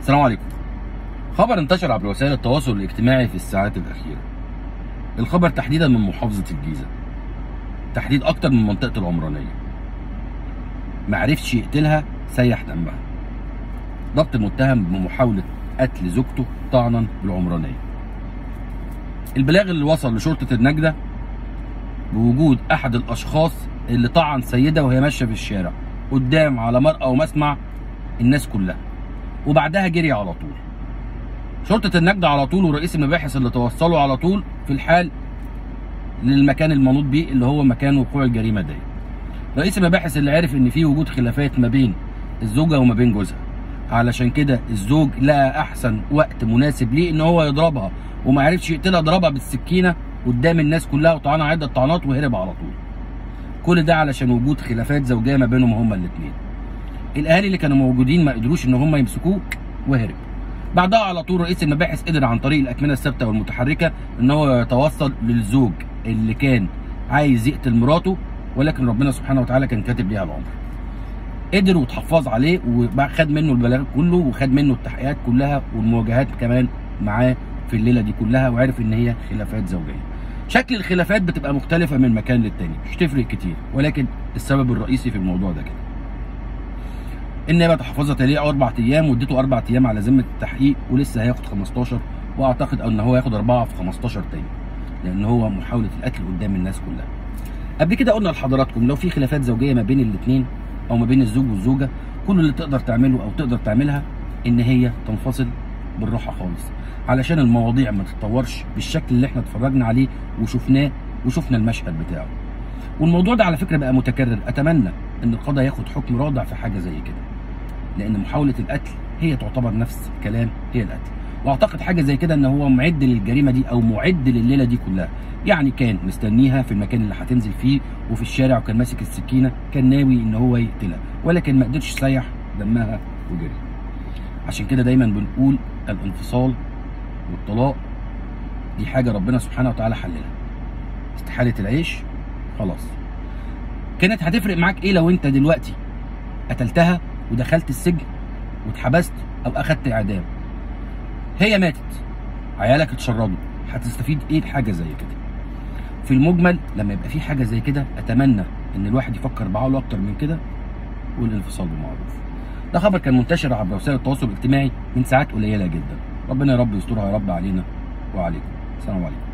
السلام عليكم خبر انتشر عبر وسائل التواصل الاجتماعي في الساعات الأخيرة الخبر تحديدا من محافظة الجيزة تحديد أكتر من منطقة العمرانية معرفش يقتلها سيح دمها ضبط متهم بمحاولة قتل زوجته طعنا بالعمرانية البلاغ اللي وصل لشرطة النجدة بوجود أحد الأشخاص اللي طعن سيدة وهي ماشية في الشارع قدام على مرأى ومسمع الناس كلها وبعدها جري على طول شرطة النجدة على طول ورئيس المباحث اللي توصلوا على طول في الحال للمكان المنوط بيه اللي هو مكان وقوع الجريمة دي رئيس المباحث اللي عرف ان في وجود خلافات ما بين الزوجة وما بين جوزها علشان كده الزوج لقى احسن وقت مناسب ليه ان هو يضربها وما عرفش يقتلها ضربها بالسكينة قدام الناس كلها وطعنها عدة طعنات وهرب على طول كل ده علشان وجود خلافات زوجية ما بينهم هما الاثنين الاهالي اللي كانوا موجودين ما قدروش ان هم يمسكوه وهرب بعدها على طول رئيس المباحث قدر عن طريق الاكمنه الثابته والمتحركه ان هو يتوصل للزوج اللي كان عايز يقتل مراته ولكن ربنا سبحانه وتعالى كان كاتب ليها العمر قدر وتحفظ عليه وخد منه البلاغ كله وخد منه التحقيقات كلها والمواجهات كمان معاه في الليله دي كلها وعرف ان هي خلافات زوجيه شكل الخلافات بتبقى مختلفه من مكان للتاني مش تفرق كتير ولكن السبب الرئيسي في الموضوع ده كده النيابه تحفظت عليه اربع ايام واديته اربع ايام على ذمه التحقيق ولسه هياخد 15 واعتقد ان هو ياخد اربعه في 15 تاني لان هو محاوله القتل قدام الناس كلها. قبل كده قلنا لحضراتكم لو في خلافات زوجيه ما بين الاثنين او ما بين الزوج والزوجه كل اللي تقدر تعمله او تقدر تعملها ان هي تنفصل بالراحه خالص علشان المواضيع ما تتطورش بالشكل اللي احنا اتفرجنا عليه وشفناه وشفنا المشهد بتاعه. والموضوع ده على فكره بقى متكرر اتمنى ان القضاء ياخد حكم رادع في حاجه زي كده. لان محاوله القتل هي تعتبر نفس الكلام هي القتل واعتقد حاجه زي كده ان هو معد للجريمه دي او معد لليله دي كلها يعني كان مستنيها في المكان اللي هتنزل فيه وفي الشارع وكان ماسك السكينه كان ناوي ان هو يقتلها ولكن ما قدرش يسيح دمها وجري عشان كده دايما بنقول الانفصال والطلاق دي حاجه ربنا سبحانه وتعالى حللها استحاله العيش خلاص كانت هتفرق معاك ايه لو انت دلوقتي قتلتها ودخلت السجن واتحبست او اخدت اعدام هي ماتت عيالك اتشردوا هتستفيد ايه بحاجه زي كده في المجمل لما يبقى في حاجه زي كده اتمنى ان الواحد يفكر بعقله اكتر من كده والانفصال بالمعروف ده خبر كان منتشر عبر وسائل التواصل الاجتماعي من ساعات قليله جدا ربنا يا رب يسترها يا رب علينا وعليكم السلام عليكم